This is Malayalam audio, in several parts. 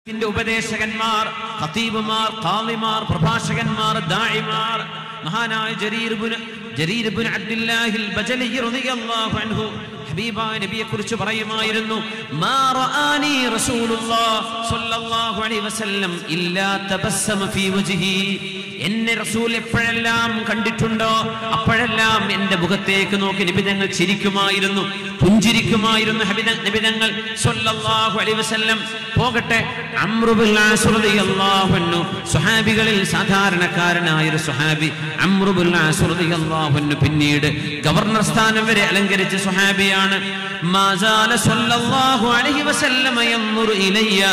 ത്തിന്റെ ഉപദേശകന്മാർ ഖതീബുമാർ ഖാളിമാർ പ്രഭാഷകന്മാർ ദാഇമാർ മഹാനായ ജരീർ ഇബ്നു ജരീർ ഇബ്നു അബ്ദുല്ലാഹിൽ ബജലി റളിയല്ലാഹു അൻഹു ഹബീബായ നബിയെ കുറിച്ച് പറയുമായിരുന്നു മാ റആനി റസൂലുള്ളാഹ് സ്വല്ലല്ലാഹു അലൈഹി വസല്ലം ഇല്ലാ തബസ്സമ ഫീ വജ്ഹി എന്നെ റസൂൽ എപ്പോഴെല്ലാം കണ്ടിട്ടുണ്ടോ അപ്പോഴെല്ലാം എന്റെ മുഖത്തേക്ക് നോക്കി നിബിതങ്ങൾ ചിരിക്കുമായിരുന്നു പുഞ്ചിരിക്കുമായിരുന്നു ഹബിത- നിബിതങ്ങൾ സ്വല്ലല്ലാഹു അലൈഹി വസല്ലം പോകട്ടെ അമ്രുബുൽ ആസ് റളിയല്ലാഹു അൻഹു സ്വഹാബികളിൽ സാധാരണക്കാരനായ ഒരു സ്വഹാബി അമ്രുബുൽ ആസ് റളിയല്ലാഹു അൻഹു പിന്നീട് ഗവർണർ സ്ഥാനം വരെ അലങ്കരിച്ച സ്വഹാബിയാണ് മാസാല സ്വല്ലല്ലാഹു അലൈഹി വസല്ലമ യൻദുറു ഇലയ്യ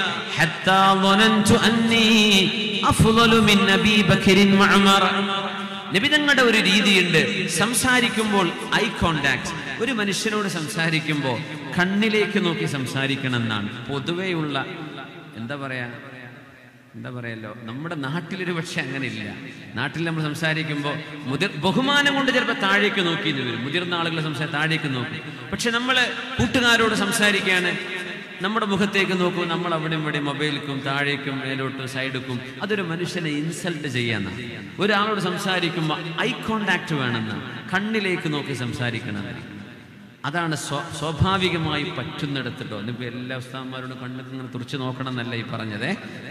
ഹത്താ ظننت അന്നീ അഫ്ളലു മിൻ അബീ ബക്കറിൻ വഉമർ നിബിതങ്ങളുടെ ഒരു രീതിയുണ്ട് സംസാരിക്കുമ്പോൾ ഐ കോണ്ടാക്ട് ഒരു മനുഷ്യനോട് സംസാരിക്കുമ്പോൾ കണ്ണിലേക്ക് നോക്കി സംസാരിക്കണം എന്നാണ് പൊതുവെയുള്ള എന്താ പറയാ എന്താ പറയല്ലോ നമ്മുടെ നാട്ടിലൊരു പക്ഷെ അങ്ങനെ ഇല്ല നാട്ടിൽ നമ്മൾ സംസാരിക്കുമ്പോൾ മുതിർ ബഹുമാനം കൊണ്ട് ചിലപ്പോൾ താഴേക്ക് നോക്കി എന്ന് വരും മുതിർന്ന ആളുകൾ സംസാരം താഴേക്ക് നോക്കും പക്ഷെ നമ്മൾ കൂട്ടുകാരോട് സംസാരിക്കുകയാണ് നമ്മുടെ മുഖത്തേക്ക് നോക്കൂ നമ്മൾ അവിടെ ഇവിടെ മൊബൈലിക്കും താഴേക്കും മേലോട്ടും സൈഡിക്കും അതൊരു മനുഷ്യനെ ഇൻസൾട്ട് ചെയ്യാന്നാണ് ഒരാളോട് സംസാരിക്കുമ്പോൾ ഐ കോണ്ടാക്ട് വേണമെന്നാണ് കണ്ണിലേക്ക് നോക്കി സംസാരിക്കണം അതാണ് സ്വ- സ്വാഭാവികമായി പറ്റുന്നിടത്തിട്ടോ ഇന്നിപ്പോ എല്ലാ ഉസ്താന്മാരോടും കണ്ണൊക്കെ ഇങ്ങനെ തുറച്ചു നോക്കണം എന്നല്ല ഈ പറഞ്ഞതേ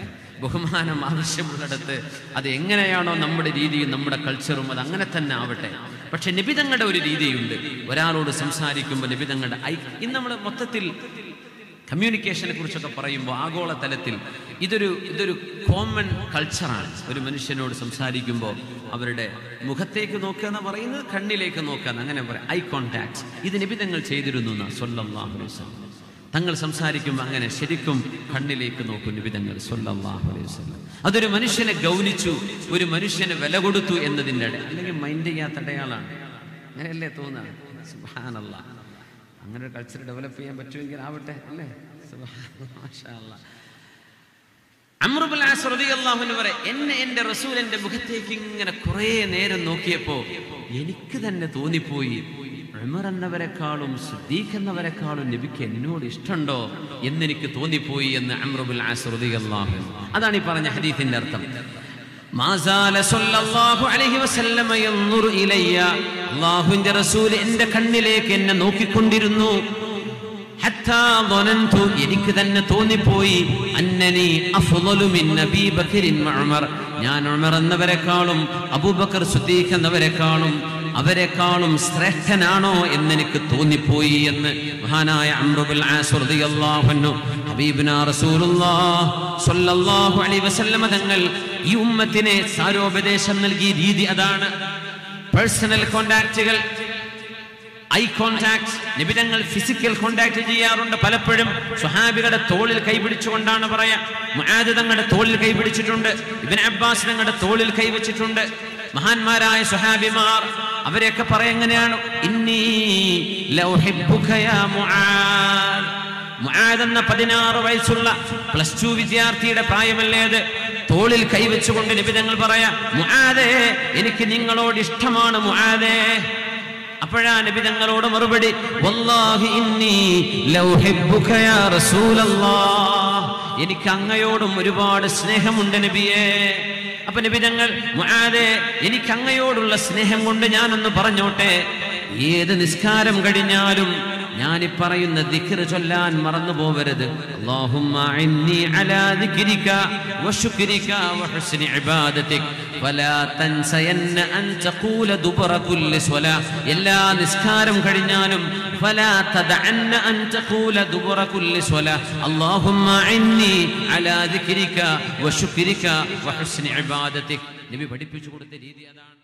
ബഹുമാനം ആവശ്യമുള്ളിടത്ത് അത് എങ്ങനെയാണോ നമ്മുടെ രീതിയും നമ്മുടെ കൾച്ചറും അത് അങ്ങനെ തന്നെ ആവട്ടെ പക്ഷെ നിബിതങ്ങളുടെ ഒരു രീതിയുണ്ട് ഒരാളോട് സംസാരിക്കുമ്പോൾ നിബിതങ്ങളുടെ ഐ ഇന്ന് നമ്മൾ മൊത്തത്തിൽ കമ്മ്യൂണിക്കേഷനെ കുറിച്ചൊക്കെ പറയുമ്പോൾ ആഗോള തലത്തിൽ ഇതൊരു ഇതൊരു കോമൺ കൾച്ചറാണ് ഒരു മനുഷ്യനോട് സംസാരിക്കുമ്പോൾ അവരുടെ മുഖത്തേക്ക് നോക്കുക എന്ന് പറയുന്നത് കണ്ണിലേക്ക് നോക്കുക എന്ന് അങ്ങനെ പറയാം ഐ കോണ്ടാക്ട് ഇത് നിബിതങ്ങൾ ചെയ്തിരുന്നു എന്നാ സ്വല്ലല്ലാഹു അലൈഹി വസല്ലം തങ്ങൾ സംസാരിക്കുമ്പോൾ അങ്ങനെ ശരിക്കും കണ്ണിലേക്ക് നോക്കും നിബിതങ്ങൾ സ്വല്ലല്ലാഹു അലൈഹി വസല്ലം അതൊരു മനുഷ്യനെ ഗൗനിച്ചു ഒരു മനുഷ്യന് വില കൊടുത്തു എന്നതിൻ്റെ അട അല്ലെങ്കിൽ മൈൻഡ് ചെയ്യാത്ത അടയാളാണ് അങ്ങനെയല്ലേ തോന്നുക സുബ്ഹാനല്ലാഹ് അങ്ങനെ ഒരു കൾച്ചർ ഡെവലപ്പ് ചെയ്യാൻ പറ്റുമെങ്കിൽ ആവട്ടെ അല്ലേ സുബ്ഹാനല്ലാഹ്, മാഷാ അല്ലാഹ്. അമ്രുബുൽ ആസ് റളിയല്ലാഹു അൻഹു പറയും എന്നെ എന്റെ റസൂൽ എന്റെ മുഖത്തേക്ക് ഇങ്ങനെ കുറേ നേരം നോക്കിയപ്പോ എനിക്ക് തന്നെ തോന്നിപ്പോയി ഉമർ എന്നവരെക്കാളും സിദ്ദീഖ് എന്നവരെക്കാളും നബിക്ക് എന്നോട് ഇഷ്ടമുണ്ടോ എന്നെനിക്ക് തോന്നിപ്പോയി എന്ന് അമ്രുബുൽ ആസ് റളിയല്ലാഹു അൻഹു അതാണ് ഈ പറഞ്ഞ ഹദീസിന്റെ അർത്ഥം മാസാല സല്ലല്ലാഹു അലൈഹി വസല്ലമ യൻദുറു ഇലയ്യ അല്ലാഹുവിന്റെ റസൂൽ എന്റെ കണ്ണിലേക്ക് എന്നെ നോക്കിക്കൊണ്ടിരുന്നു ഹത്താ ظننت എനിക്ക് തന്നെ തോന്നിപ്പോയി അന്നനി അഫ്ളലു മിൻ നബി ബക്കറിൻ ഉമർ ഞാൻ ഉമർ എന്നവരെക്കാളും അബൂബക്കർ സിദ്ദീഖ് എന്നവരെക്കാളും അവരെക്കാളും ശ്രേഷ്ഠനാണോ എന്നെനിക്ക് തോന്നിപ്പോയി എന്ന് മഹാനായ അംറുബുൽ ആസ് റളിയല്ലാഹു അൻഹു ഹബീബിന റസൂലുള്ളാഹ് സ്വല്ലല്ലാഹു അലൈഹി വസല്ലമ തങ്ങൾ ഈ ഉമ്മത്തിനെ സാരോപദേശം നൽകിയ രീതി അതാണ് പേഴ്സണൽ കോണ്ടാക്റ്റുകൾ ഐ കോണ്ടാക്ട് നിബിതങ്ങൾ ഫിസിക്കൽ കോണ്ടാക്ട് ചെയ്യാറുണ്ട് പലപ്പോഴും സുഹാബികളുടെ തോളിൽ കൈപിടിച്ചുകൊണ്ടാണ് പറയാ മുആദ് തങ്ങളുടെ തോളിൽ കൈപിടിച്ചിട്ടുണ്ട് ഇബിൻ അബ്ബാസ് തങ്ങളുടെ തോളിൽ കൈവച്ചിട്ടുണ്ട് മഹാന്മാരായ സുഹാബിമാർ അവരെയൊക്കെ പറയാ എങ്ങനെയാണ് ഇന്നീ ലൗഹിബ്ബുക യാ മുആദ് മുആദ് എന്ന പതിനാറ് വയസ്സുള്ള പ്ലസ് ടു വിദ്യാർത്ഥിയുടെ പ്രായമല്ലേ അത് തോളിൽ കൈവച്ചുകൊണ്ട് നിബിതങ്ങൾ പറയാ മുആദേ എനിക്ക് നിങ്ങളോട് ഇഷ്ടമാണ് മുആദേ അപ്പോഴാ നബി തങ്ങളോട് മറുപടി വല്ലാഹി ഇന്നി ലൗഹിബ്ബുക യാ റസൂലല്ലാഹ് എനിക്ക് അങ്ങയോടും ഒരുപാട് സ്നേഹമുണ്ട് നബിയേ അപ്പൊ നബി തങ്ങൾ മുആദേ എനിക്ക് അങ്ങയോടുള്ള സ്നേഹം കൊണ്ട് ഞാനൊന്ന് പറഞ്ഞോട്ടെ ഏത് നിസ്കാരം കഴിഞ്ഞാലും ഞാൻ ഈ പറയുന്ന ദിക്ർ ചൊല്ലാൻ മറന്നു പോവരുത് അല്ലാഹുമ്മ ഇന്നി അലാ ദിക്രിക വശുക്രിക വഹുസ്നി ഇബാദതിക് ഫലാ തൻസയന്ന അൻ തഖൂല ദുബറ കുല്ലി സ്വലാ എല്ലാ നിസ്കാരം കഴിഞ്ഞാലും ഫലാ തദഅന്ന അൻ തഖൂല ദുബറ കുല്ലി സ്വലാ അല്ലാഹുമ്മ ഇന്നി അലാ ദിക്രിക വശുക്രിക വഹുസ്നി ഇബാദതിക് നബി പഠിപ്പിച്ചു കൊടുത്ത രീതി അതാണ്